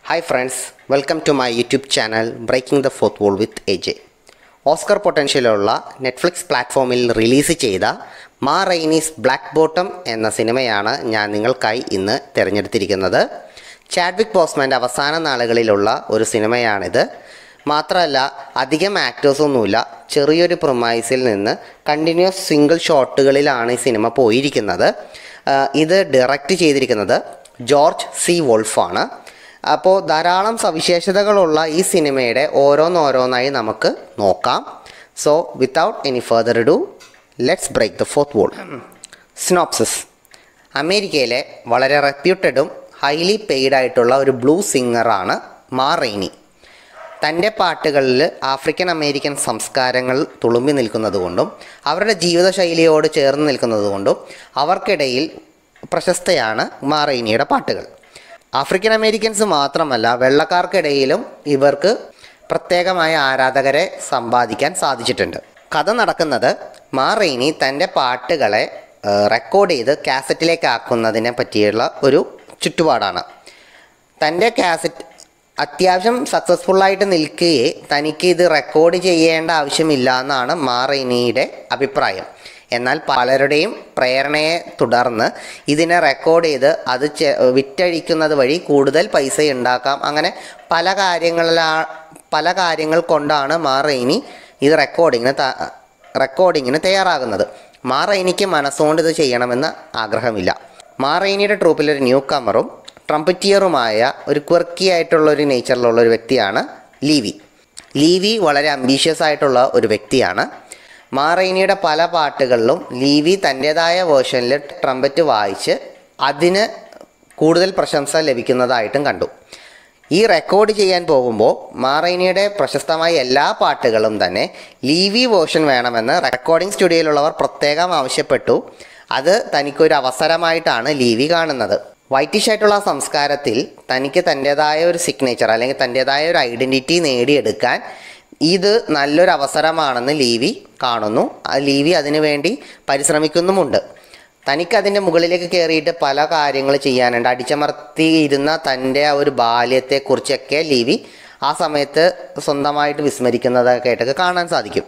hi friends welcome to my YouTube channel breaking the fourth wall with A J Oscar പൊട്ടൻഷ്യലുള്ള Netflix പ്ലാറ്റ്ഫോമിൽ release ചെയ്ത Ma റൈനീസ് black bottom എന്ന സിനിമയാണ് ഞാൻ നിങ്ങൾക്കായി ഇന്ന് തിരഞ്ഞെടുത്തിരിക്കുന്നത് ചാഡ്വിക് ബോസ്മാൻ്റെ അവസാന നാളുകളിലുള്ള ഒരു സിനിമയാണിത് മാത്രമല്ല അധികം ആക്ടേഴ്സൊന്നുമില്ല ചെറിയൊരു പ്രൊമൈസിൽ നിന്ന് കണ്ടിന്യൂസ് സിംഗിൾ ഷോട്ടുകളിലാണ് ഈ സിനിമ പോയിരിക്കുന്നത് ആ, ഇത് ഡയറക്റ്റ് ചെയ്തിരിക്കുന്നത് ജോർജ് സി വോൾഫാണ് അപ്പോൾ ധാരാളം സവിശേഷതകളുള്ള ഈ സിനിമയുടെ ഓരോന്നോരോന്നായി നമുക്ക് നോക്കാം so without any further ado let's break the fourth wall synopsis അമേരിക്കയിലെ വളരെ റെപ്യൂട്ടഡും ഹൈലി പെയ്ഡ് ആയിട്ടുള്ള ഒരു ബ്ലൂ സിംഗറാണ് മാ റെയ്നി തൻ്റെ പാട്ടുകളിൽ ആഫ്രിക്കൻ അമേരിക്കൻ സംസ്കാരങ്ങൾ തുളുമ്പി നിൽക്കുന്നതുകൊണ്ടും അവരുടെ ജീവിതശൈലിയോട് ചേർന്ന് നിൽക്കുന്നതുകൊണ്ടും അവർക്കിടയിൽ പ്രശസ്തയാണ് മാറൈനിയുടെ പാട്ടുകൾ ആഫ്രിക്കൻ അമേരിക്കൻസ് മാത്രമല്ല വെള്ളക്കാർക്കിടയിലും ഇവർക്ക് പ്രത്യേകമായ ആരാധകരെ സമ്പാദിക്കാൻ സാധിച്ചിട്ടുണ്ട് കഥ നടക്കുന്നത് മാറൈനി തൻ്റെ പാട്ടുകളെ റെക്കോർഡ് ചെയ്ത് കാസറ്റിലേക്ക് ആക്കുന്നതിനെ പറ്റിയുള്ള ഒരു ചുറ്റുപാടാണ് തൻ്റെ കാസറ്റ് അത്യാവശ്യം സക്സസ്ഫുള്ളായിട്ട് നിൽക്കുകയെ തനിക്ക് ഇത് റെക്കോർഡ് ചെയ്യേണ്ട ആവശ്യമില്ല എന്നാണ് മാറൈനിയുടെ അഭിപ്രായം എന്നാൽ പലരുടെയും പ്രേരണയെ തുടർന്ന് ഇതിനെ റെക്കോർഡ് ചെയ്ത് അത് ചെ- വിറ്റഴിക്കുന്നത് വഴി കൂടുതൽ പൈസ ഉണ്ടാക്കാം അങ്ങനെ പല കാര്യങ്ങളിലാ പല കാര്യങ്ങൾ കൊണ്ടാണ് മാറൈനി ഇത് റെക്കോർഡിങ്ങിന് ത- റെക്കോർഡിങ്ങിന് തയ്യാറാകുന്നത് മാറൈനിക്ക് മനസ്സുകൊണ്ട് ഇത് ചെയ്യണമെന്ന് ആഗ്രഹമില്ല മാറൈനിയുടെ ട്രൂപ്പിൽ ഒരു ന്യൂ കമറും ട്രംപറ്റിയറുമായ ഒരു ക്വർക്കി ആയിട്ടുള്ള ഒരു നേച്ചറിലുള്ള ഒരു വ്യക്തിയാണ് ലീവി ലീവി വളരെ അംബീഷ്യസ് ആയിട്ടുള്ള ഒരു വ്യക്തിയാണ് മാറൈനിയുടെ പല പാട്ടുകളിലും ലീവി തൻ്റെതായ വേർഷനിൽ ട്രംപറ്റ് വായിച്ച് അതിന് കൂടുതൽ പ്രശംസ ലഭിക്കുന്നതായിട്ടും കണ്ടു ഈ റെക്കോർഡ് ചെയ്യാൻ പോകുമ്പോൾ മാറൈനിയുടെ പ്രശസ്തമായ എല്ലാ പാട്ടുകളും തന്നെ ലീവി വേർഷൻ വേണമെന്ന് റെക്കോർഡിംഗ് സ്റ്റുഡിയോയിലുള്ളവർ പ്രത്യേകം ആവശ്യപ്പെട്ടു അത് തനിക്കൊരു അവസരമായിട്ടാണ് ലീവി കാണുന്നത് വൈറ്റിഷ് ആയിട്ടുള്ള സംസ്കാരത്തിൽ തനിക്ക് തൻ്റെതായ ഒരു സിഗ്നേച്ചർ അല്ലെങ്കിൽ തൻ്റെതായ ഒരു ഐഡൻറ്റിറ്റി നേടിയെടുക്കാൻ ഇത് നല്ലൊരു അവസരമാണെന്ന് ലീവി കാണുന്നു ആ ലീവി അതിനുവേണ്ടി പരിശ്രമിക്കുന്നുമുണ്ട് തനിക്ക് അതിൻ്റെ മുകളിലേക്ക് കയറിയിട്ട് പല കാര്യങ്ങൾ ചെയ്യാനുണ്ട് അടിച്ചമർത്തിയിരുന്ന തൻ്റെ ആ ഒരു ബാല്യത്തെക്കുറിച്ചൊക്കെ ലീവി ആ സമയത്ത് സ്വന്തമായിട്ട് വിസ്മരിക്കുന്നതൊക്കെ ആയിട്ടൊക്കെ കാണാൻ സാധിക്കും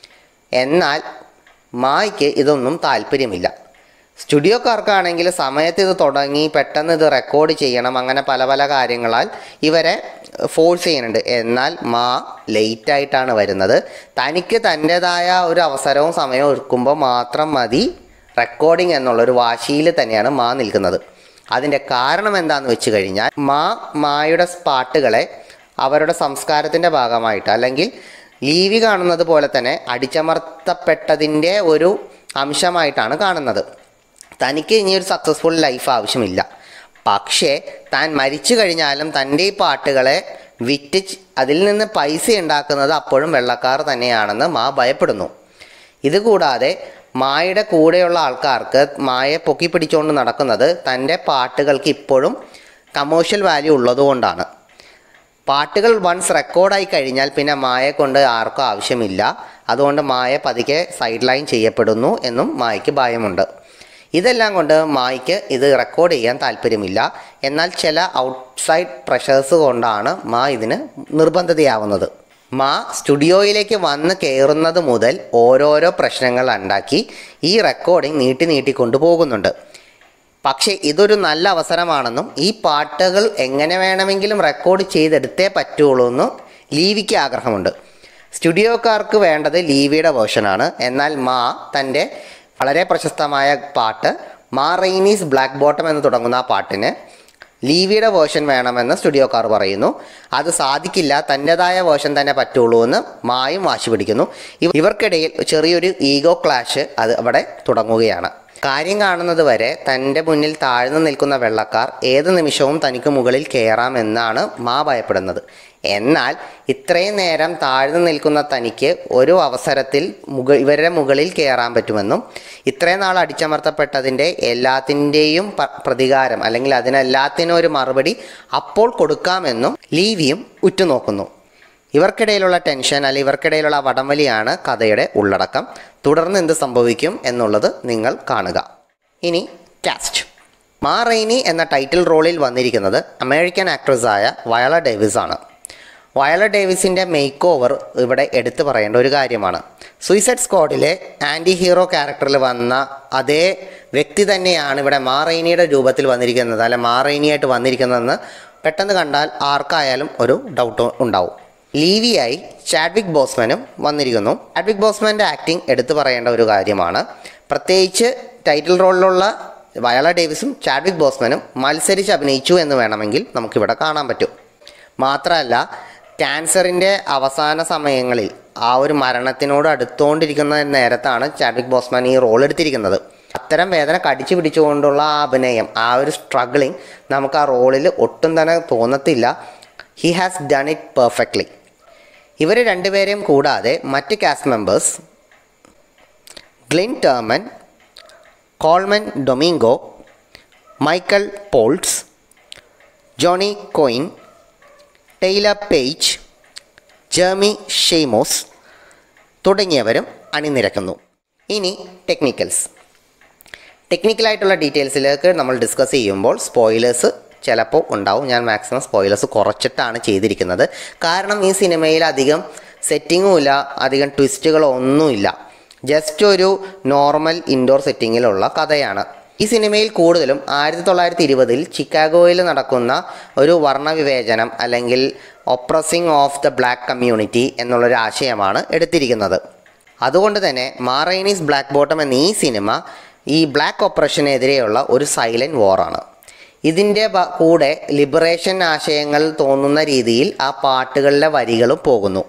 എന്നാൽ മായ്ക്ക് ഇതൊന്നും താല്പര്യമില്ല സ്റ്റുഡിയോക്കാർക്കാണെങ്കിൽ സമയത്ത് ഇത് തുടങ്ങി പെട്ടെന്ന് ഇത് റെക്കോർഡ് ചെയ്യണം അങ്ങനെ പല പല കാര്യങ്ങളാൽ ഇവരെ ഫോഴ്സ് ചെയ്യുന്നുണ്ട് എന്നാൽ മാ ലേറ്റായിട്ടാണ് വരുന്നത് തനിക്ക് തൻ്റെതായ ഒരു അവസരവും സമയവും എടുക്കുമ്പോൾ മാത്രം മതി റെക്കോർഡിംഗ് എന്നുള്ളൊരു വാശിയിൽ തന്നെയാണ് മാ നിൽക്കുന്നത് അതിൻ്റെ കാരണം എന്താണെന്ന് വെച്ച് കഴിഞ്ഞാൽ മാ മായുടെ പാട്ടുകളെ അവരുടെ സംസ്കാരത്തിൻ്റെ ഭാഗമായിട്ട് അല്ലെങ്കിൽ ലീവി കാണുന്നത് പോലെ തന്നെ അടിച്ചമർത്തപ്പെട്ടതിൻ്റെ ഒരു അംശമായിട്ടാണ് കാണുന്നത് തനിക്ക് ഇനി ഒരു സക്സസ്ഫുൾ ലൈഫ് ആവശ്യമില്ല പക്ഷേ താൻ മരിച്ചു കഴിഞ്ഞാലും തൻ്റെ ഈ പാട്ടുകളെ വിറ്റ് ച്- അതിൽ നിന്ന് പൈസ ഉണ്ടാക്കുന്നത് അപ്പോഴും വെള്ളക്കാർ തന്നെയാണെന്ന് മാ ഭയപ്പെടുന്നു ഇതുകൂടാതെ മായയുടെ കൂടെയുള്ള ആൾക്കാർക്ക് മായയെ പൊക്കി പിടിച്ചുകൊണ്ട് നടക്കുന്നത് തൻ്റെ പാട്ടുകൾക്ക് ഇപ്പോഴും കമേഴ്ഷ്യൽ വാല്യൂ ഉള്ളതുകൊണ്ടാണ് പാട്ടുകൾ വൺസ് റെക്കോർഡായി കഴിഞ്ഞാൽ പിന്നെ മായ കൊണ്ട് ആർക്കും ആവശ്യമില്ല അതുകൊണ്ട് മായ പതുക്കെ സൈഡ് ലൈൻ ചെയ്യപ്പെടുന്നു എന്നും മായയ്ക്ക് ഭയമുണ്ട് ഇതെല്ലാം കൊണ്ട് മായ്ക്ക് ഇത് റെക്കോർഡ് ചെയ്യാൻ താല്പര്യമില്ല എന്നാൽ ചില ഔട്ട്സൈഡ് പ്രഷേഴ്സ് കൊണ്ടാണ് മാ ഇതിന് നിർബന്ധിതയാവുന്നത് മാ സ്റ്റുഡിയോയിലേക്ക് വന്ന് കയറുന്നത് മുതൽ ഓരോരോ പ്രശ്നങ്ങൾ ഉണ്ടാക്കി ഈ റെക്കോർഡിംഗ് നീട്ടി നീട്ടി കൊണ്ടുപോകുന്നുണ്ട് പക്ഷേ ഇതൊരു നല്ല അവസരമാണെന്നും ഈ പാട്ടുകൾ എങ്ങനെ വേണമെങ്കിലും റെക്കോർഡ് ചെയ്തെടുത്തേ പറ്റുള്ളൂ എന്നും ലീവിക്ക് ആഗ്രഹമുണ്ട് സ്റ്റുഡിയോക്കാർക്ക് വേണ്ടത് ലീവിയുടെ വേർഷനാണ് എന്നാൽ മാ തൻ്റെ വളരെ പ്രശസ്തമായ പാട്ട് മാ റെയിനീസ് ബ്ലാക്ക് ബോട്ടം എന്ന് തുടങ്ങുന്ന ആ പാട്ടിന് ലീവിയുടെ വേർഷൻ വേണമെന്ന് സ്റ്റുഡിയോക്കാർ പറയുന്നു അത് സാധിക്കില്ല തൻ്റെതായ വേർഷൻ തന്നെ പറ്റുള്ളൂ എന്ന് മായും വാശി പിടിക്കുന്നു ഇവ- ഇവർക്കിടയിൽ ചെറിയൊരു ഈഗോ ക്ലാഷ് അത് അവിടെ തുടങ്ങുകയാണ് കാര്യം കാണുന്നത് വരെ തൻ്റെ മുന്നിൽ താഴ്ന്നു നിൽക്കുന്ന വെള്ളക്കാർ ഏത് നിമിഷവും തനിക്ക് മുകളിൽ കയറാമെന്നാണ് മാ ഭയപ്പെടുന്നത് എന്നാൽ ഇത്രയും നേരം താഴ്ന്നു നിൽക്കുന്ന തനിക്ക് ഒരു അവസരത്തിൽ മുക ഇവരുടെ മുകളിൽ കയറാൻ പറ്റുമെന്നും ഇത്രയും നാൾ അടിച്ചമർത്തപ്പെട്ടതിൻ്റെ എല്ലാത്തിൻ്റെയും പ- പ്രതികാരം അല്ലെങ്കിൽ അതിനെല്ലാത്തിനും ഒരു മറുപടി അപ്പോൾ കൊടുക്കാമെന്നും ലീവിയും ഉറ്റുനോക്കുന്നു ഇവർക്കിടയിലുള്ള ടെൻഷൻ അല്ലെങ്കിൽ ഇവർക്കിടയിലുള്ള വടംവലിയാണ് കഥയുടെ ഉള്ളടക്കം തുടർന്ന് എന്ത് സംഭവിക്കും എന്നുള്ളത് നിങ്ങൾ കാണുക ഇനി കാസ്റ്റ് മാ റെയ്നി എന്ന ടൈറ്റിൽ റോളിൽ വന്നിരിക്കുന്നത് അമേരിക്കൻ ആക്ട്രസ്സായ വയല ഡേവിസ് ആണ് വയല ഡേവിസിൻ്റെ മേക്ക് ഓവർ ഇവിടെ എടുത്തു പറയേണ്ട ഒരു കാര്യമാണ് സൂയിസൈഡ് സ്ക്വാഡിലെ ആൻറ്റി ഹീറോ ക്യാരക്ടറിൽ വന്ന അതേ വ്യക്തി തന്നെയാണ് ഇവിടെ മാറൈനിയുടെ രൂപത്തിൽ വന്നിരിക്കുന്നത് അല്ലെ മാറൈനിയായിട്ട് വന്നിരിക്കുന്നതെന്ന് പെട്ടെന്ന് കണ്ടാൽ ആർക്കായാലും ഒരു ഡൗട്ട് ഉണ്ടാവും ലീവിയായി ചാഡ്വിക് ബോസ്മാനും വന്നിരിക്കുന്നു ചാഡ്വിക് ബോസ്മാൻ്റെ ആക്ടിങ് എടുത്തു പറയേണ്ട ഒരു കാര്യമാണ് പ്രത്യേകിച്ച് ടൈറ്റിൽ റോളിലുള്ള വയല ഡേവിസും ചാഡ്വിക് ബോസ്മാനും മത്സരിച്ച് അഭിനയിച്ചു എന്ന് വേണമെങ്കിൽ നമുക്കിവിടെ കാണാൻ പറ്റും മാത്രമല്ല ക്യാൻസറിൻ്റെ അവസാന സമയങ്ങളിൽ ആ ഒരു മരണത്തിനോട് അടുത്തുകൊണ്ടിരിക്കുന്ന നേരത്താണ് ചാഡ്വിക് ബോസ്മാൻ ഈ റോൾ എടുത്തിരിക്കുന്നത് അത്തരം വേദന കടിച്ചു പിടിച്ചുകൊണ്ടുള്ള ആ അഭിനയം ആ ഒരു സ്ട്രഗിളിങ് നമുക്ക് ആ റോളിൽ ഒട്ടും തന്നെ തോന്നത്തില്ല he has done it perfectly ഇവർ രണ്ടുപേരെയും കൂടാതെ മറ്റ് cast members Glynn Turman Colman Domingo Michael Potts Jonny Coyne Taylor Paige Jeremy Shamos തുടങ്ങിയവരും അണിനിരക്കുന്നു ഇനി ടെക്നിക്കൽസ് ടെക്നിക്കലായിട്ടുള്ള ഡീറ്റെയിൽസിലേക്ക് നമ്മൾ ഡിസ്കസ് ചെയ്യുമ്പോൾ സ്പോയിലേഴ്സ് ചിലപ്പോൾ ഉണ്ടാവും ഞാൻ മാക്സിമം സ്പോയിലേഴ്സ് കുറച്ചിട്ടാണ് ചെയ്തിരിക്കുന്നത് കാരണം ഈ സിനിമയിൽ അധികം സെറ്റിങ്ങും ഇല്ല അധികം ട്വിസ്റ്റുകളോ ഒന്നുമില്ല ജസ്റ്റ് ഒരു നോർമൽ ഇൻഡോർ സെറ്റിങ്ങിലുള്ള കഥയാണ് ഈ സിനിമയിൽ കൂടുതലും ആയിരത്തി തൊള്ളായിരത്തി ഇരുപതിൽ ചിക്കാഗോയിൽ നടക്കുന്ന ഒരു വർണ്ണവിവേചനം അല്ലെങ്കിൽ oppressing of the black community എന്നുള്ളൊരു ആശയമാണ് എടുത്തിരിക്കുന്നത് അതുകൊണ്ട് തന്നെ മാറൈനീസ് ബ്ലാക്ക് ബോട്ടം എന്ന ഈ സിനിമ ഈ ബ്ലാക്ക് ഓപ്പറേഷനെതിരെയുള്ള ഒരു സൈലൻറ്റ് വാറാണ് ഇതിൻ്റെ ബ- കൂടെ ലിബറേഷൻ ആശയങ്ങൾ തോന്നുന്ന രീതിയിൽ ആ പാട്ടുകളിലെ വരികളും പോകുന്നു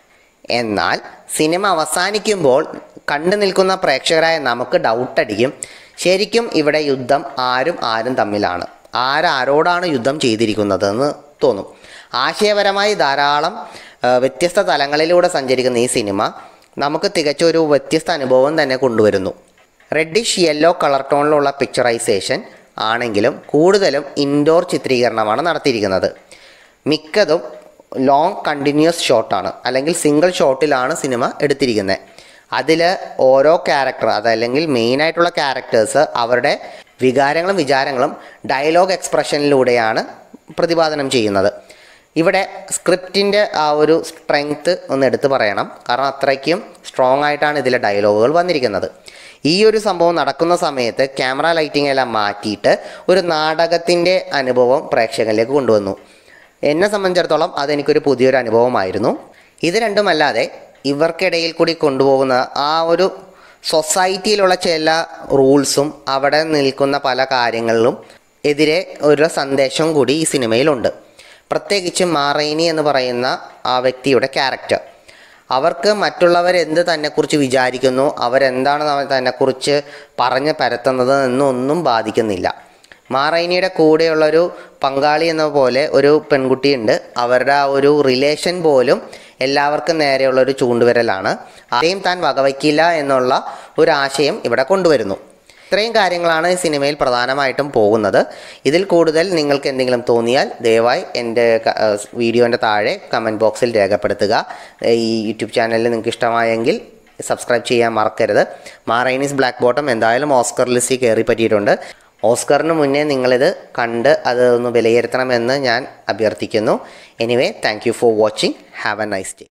എന്നാൽ സിനിമ അവസാനിക്കുമ്പോൾ കണ്ടു നിൽക്കുന്ന പ്രേക്ഷകരായ നമുക്ക് ഡൗട്ട് അടിക്കും ശരിക്കും ഇവിടെ യുദ്ധം ആരും ആരും തമ്മിലാണ് ആരാരോടാണ് യുദ്ധം ചെയ്തിരിക്കുന്നതെന്ന് തോന്നും ആശയപരമായി ധാരാളം ആ, വ്യത്യസ്ത തലങ്ങളിലൂടെ സഞ്ചരിക്കുന്ന ഈ സിനിമ നമുക്ക് തികച്ചൊരു വ്യത്യസ്ത അനുഭവം തന്നെ കൊണ്ടുവരുന്നു റെഡിഷ് യെല്ലോ കളർ ടോണിലുള്ള പിക്ചറൈസേഷൻ ആണെങ്കിലും കൂടുതലും ഇൻഡോർ ചിത്രീകരണമാണ് നടത്തിയിരിക്കുന്നത് മിക്കതും ലോങ് കണ്ടിന്യൂസ് ഷോട്ടാണ് അല്ലെങ്കിൽ സിംഗിൾ ഷോട്ടിലാണ് സിനിമ എടുത്തിരിക്കുന്നത് അതിൽ ഓരോ ക്യാരക്ടർ അതല്ലെങ്കിൽ മെയിനായിട്ടുള്ള ക്യാരക്ടേഴ്സ് അവരുടെ വികാരങ്ങളും വിചാരങ്ങളും ഡയലോഗ് എക്സ്പ്രഷനിലൂടെയാണ് പ്രതിപാദനം ചെയ്യുന്നത് ഇവിടെ സ്ക്രിപ്റ്റിൻ്റെ ആ ഒരു സ്ട്രെങ്ത് ഒന്ന് എടുത്തു പറയണം കാരണം അത്രയ്ക്കും സ്ട്രോങ് ആയിട്ടാണ് ഇതിലെ ഡയലോഗുകൾ വന്നിരിക്കുന്നത് ഈ ഒരു സംഭവം നടക്കുന്ന സമയത്ത് ക്യാമറ ലൈറ്റിംഗ് എല്ലാം മാറ്റിയിട്ട് ഒരു നാടകത്തിൻ്റെ അനുഭവം പ്രേക്ഷകരിലേക്ക് കൊണ്ടുവന്നു എന്നെ സംബന്ധിച്ചിടത്തോളം അതെനിക്കൊരു പുതിയൊരു അനുഭവമായിരുന്നു ഇത് രണ്ടുമല്ലാതെ ഇവർക്കിടയിൽ കൂടി കൊണ്ടുപോകുന്ന ആ ഒരു സൊസൈറ്റിയിലുള്ള ചില റൂൾസും അവിടെ നിൽക്കുന്ന പല കാര്യങ്ങളിലും എതിരെ ഒരു സന്ദേശം കൂടി ഈ സിനിമയിലുണ്ട് പ്രത്യേകിച്ച് മാറൈനി എന്ന് പറയുന്ന ആ വ്യക്തിയുടെ ക്യാരക്ടർ അവർക്ക് മറ്റുള്ളവർ എന്ത് തന്നെക്കുറിച്ച് വിചാരിക്കുന്നു അവരെന്താണ് ത- തന്നെക്കുറിച്ച് പറഞ്ഞ് പരത്തുന്നത് എന്നൊന്നും ബാധിക്കുന്നില്ല മാറൈനിയുടെ കൂടെയുള്ളൊരു പങ്കാളി എന്ന പോലെ ഒരു പെൺകുട്ടിയുണ്ട് അവരുടെ ആ ഒരു റിലേഷൻ പോലും എല്ലാവർക്കും നേരെയുള്ള ഒരു ചൂണ്ടുവിരലാണ് ആരെയും താൻ വകവയ്ക്കില്ല എന്നുള്ള ഒരു ആശയം ഇവിടെ കൊണ്ടുവരുന്നു ഇത്രയും കാര്യങ്ങളാണ് ഈ സിനിമയിൽ പ്രധാനമായിട്ടും പോകുന്നത് ഇതിൽ കൂടുതൽ നിങ്ങൾക്ക് എന്തെങ്കിലും തോന്നിയാൽ ദയവായി എൻ്റെ ക- ഏഹ് വീഡിയോൻ്റെ താഴെ കമൻറ്റ് ബോക്സിൽ രേഖപ്പെടുത്തുക ഈ യൂട്യൂബ് ചാനലിൽ നിങ്ങൾക്ക് ഇഷ്ടമായെങ്കിൽ സബ്സ്ക്രൈബ് ചെയ്യാൻ മറക്കരുത് മാറൈനീസ് ബ്ലാക്ക് ബോട്ടം എന്തായാലും ഓസ്കർ ലിസ്റ്റിൽ കയറി പറ്റിയിട്ടുണ്ട് ഓസ്കറിന് മുന്നേ നിങ്ങളിത് കണ്ട് അത് ഒന്ന് വിലയിരുത്തണമെന്ന് ഞാൻ അഭ്യർത്ഥിക്കുന്നു anyway thank you for watching have a nice day